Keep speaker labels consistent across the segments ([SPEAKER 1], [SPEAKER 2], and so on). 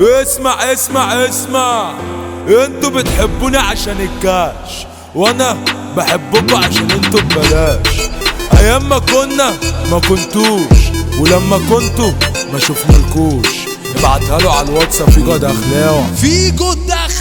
[SPEAKER 1] اسمع اسمع اسمع انتوا بتحبوني عشان الكاش وانا بحبكوا عشان انتوا ببلاش ايام ما كنا ما كنتوش ولما كنتوا ما شفنالكوش ابعتها له على الواتساب في جد اخلاوي
[SPEAKER 2] فيجو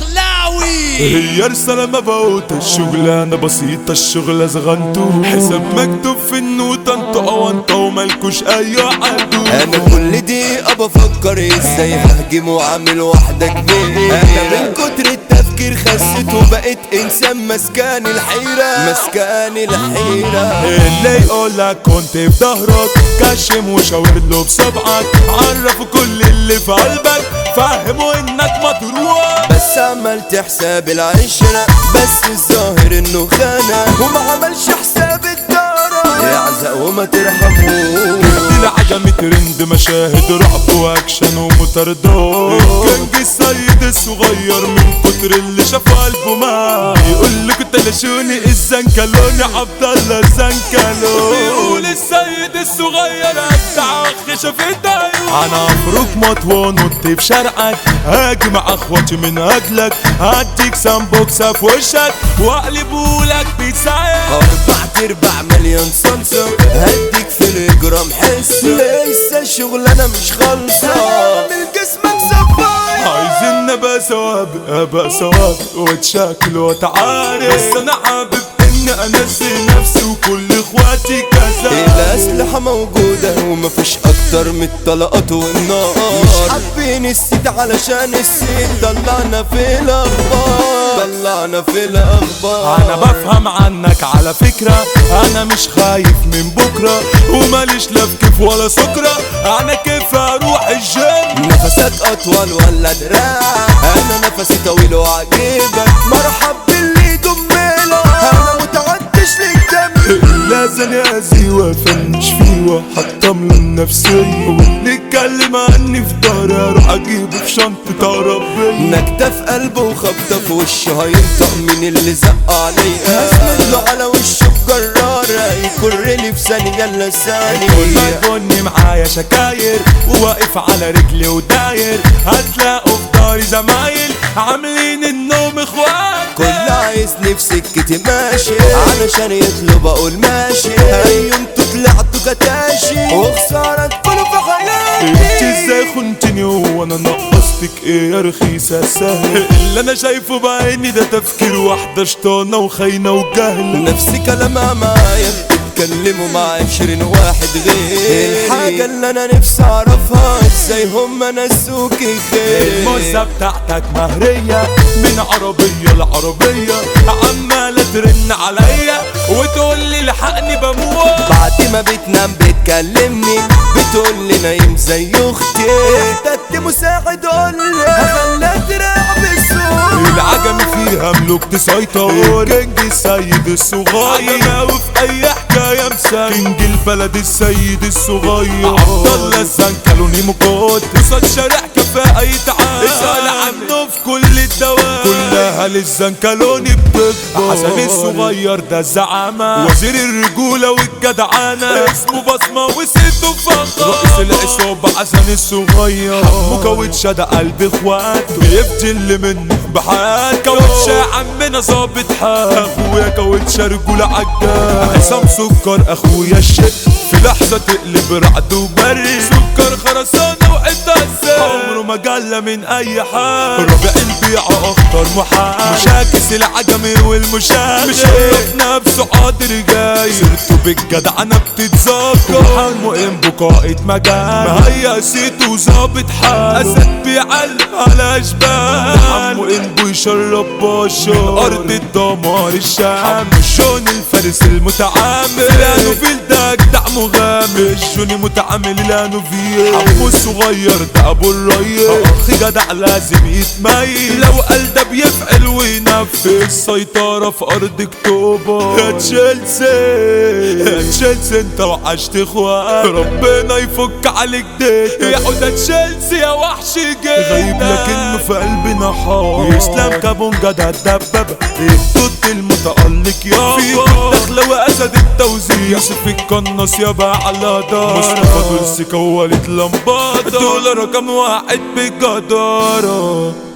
[SPEAKER 2] دخلاوي
[SPEAKER 1] هي رسالة ما بقوت الشغلانة بسيطة الشغلة زغنتو حساب مكتوب في النوتة انتوا او انتوا ومالكوش اي عدو
[SPEAKER 3] انا كل دقيقة بفكر ازاي ههجم واعمل واحدة كبيرة انا من كتر التفكير خسيت وبقيت انسان مسكان الحيرة مسكان الحيرة
[SPEAKER 1] اللي يقولك كنت في ظهرك كشم وشاور له بصبعك عرفوا كل اللي في قلبك فهموا انك مطروح
[SPEAKER 3] بس عملت حساب العشرة بس الظاهر انه خانة وما عملش حساب الدارة يعزق وما ترحموش
[SPEAKER 1] العجمي ترند مشاهد رعب واكشن ومطاردات كان السيد الصغير من كتر اللي شاف قلبه ما يقول لك تلاشوني الزنكلوني عبد الله الزنكلوني يقول السيد الصغير ابدع اخ شاف انا افرك مطوان ونط في شرقك هاجي مع اخواتي من اجلك هديك سامبوكسه في وشك واقلبهولك بيسايا
[SPEAKER 3] اربع تربع مليون صلصة هديك في الجرام حسة لسه الشغلانة مش خالصة من جسمك صبايا
[SPEAKER 1] عايزين نبقى سوا ابقى سوا واتشكل واتعارف بس انا حابب اني انسي نفسي وكل اخواتي كذا
[SPEAKER 3] الأسلحة موجودة ومفيش أكتر من الطلقات والنار مش حابين السيد علشان السيد طلعنا في الأخبار طلعنا في الأخبار
[SPEAKER 1] انا بفهم عنك على فكرة انا مش خايف من بكرة وماليش لا في كيف ولا سكرة انا كيف اروح الجيم
[SPEAKER 3] نفسك أطول ولا دراع أنا نفسي طويل وعجيبك مرحب باللي دميلة أنا متعدش للدم
[SPEAKER 1] لازم يأذي وافنش فيه وحطم له النفسية واللي اتكلم عني في داري اروح اجيبه في شنطة عربية
[SPEAKER 3] نكتة في قلبه وخبطة في وشه هينطق من اللي زق عليا هسند له على وشه بجرارة يكر لي في ثانية الا ثانية
[SPEAKER 1] ما يكوني معايا شكاير وواقف على رجلي وداير هتلاقوا في داري زمايل عاملين النوم اخوات
[SPEAKER 3] كل عايزني في سكتي ماشي علشان يطلب اقول ماشي ايوه انتوا طلعتوا كتاشي وخسارة تكونوا في
[SPEAKER 1] انت
[SPEAKER 3] حياتي
[SPEAKER 1] ازاي خنتني وانا نقصتك ايه يا رخيصة سهل اللي انا شايفه بعيني ده تفكير واحدة شطانة وخاينة وجهلة
[SPEAKER 3] نفس كلامها معايا بتتكلموا مع عشرين واحد غير الحاجة اللي انا نفسي اعرفها ازاي هما نسوكي خير
[SPEAKER 1] الموزة بتاعتك مهرية من عربية لعربية عمالة ترن عليا وتقول لي لحقني بموت
[SPEAKER 3] بعد ما بتنام بتكلمني بتقول لي نايم زي اختي احتجت مساعد قول لي هخليها تراقب بالسوق
[SPEAKER 1] العجمي فيها ملوك تسيطر كينج السيد الصغير عجماوي في اي حكايه مساي كينج البلد السيد الصغير عبد الله الزنكلوني مقود قصاد شارع كفاءه يتعاد اسال عنه في كل الدوام كلها للزنكلوني بتكبر حسن الصغير ده الزعامه وزير الرجوله والجدعانه اسمه بصمه وسيده فخر رئيس العصابه حسن الصغير حمو كاوتش ده قلب اخواته بيبدي اللي منه بحال كاوتش يا عمنا ظابط حال اخويا كاوتش رجوله عجال عصام سكر اخويا الشق في لحظه تقلب رعد وبرد سكر خرسانه وحته عمره ما جلى من اي حال ربع البيع اخطر محال مشاكس العجمي والمشاكل مش في نفسه قادر جاي سيرته بالجدعنه بتتذكر حلمه انبو قائد مجال مهيأ سيته وظابط حال اسد بيعلم على اشبال عمو انبو يشرب بشر ارض الدمار الشام جون الفارس المتعامل لانه في ده اجدع مغامر جوني متعامل لانه فيه عمو الصغير ده ابو الريس اخ جدع لازم يتميز لو قال ده بيفعل وينفذ السيطرة في ارض اكتوبر يا تشيلسي يا تشيلسي انت وحشت اخوات ربنا يفك عليك ديت يا حوده تشيلسي يا وحش جدا غايب لكنه في قلبنا حار يسلم كابونجا ده الدبابة التوت المتألق يا في داخلة واسد التوزيع يوسف القناص يابا على دار مصطفى دول سكة ووليد لمبادة دول رقم واحد بالجدارة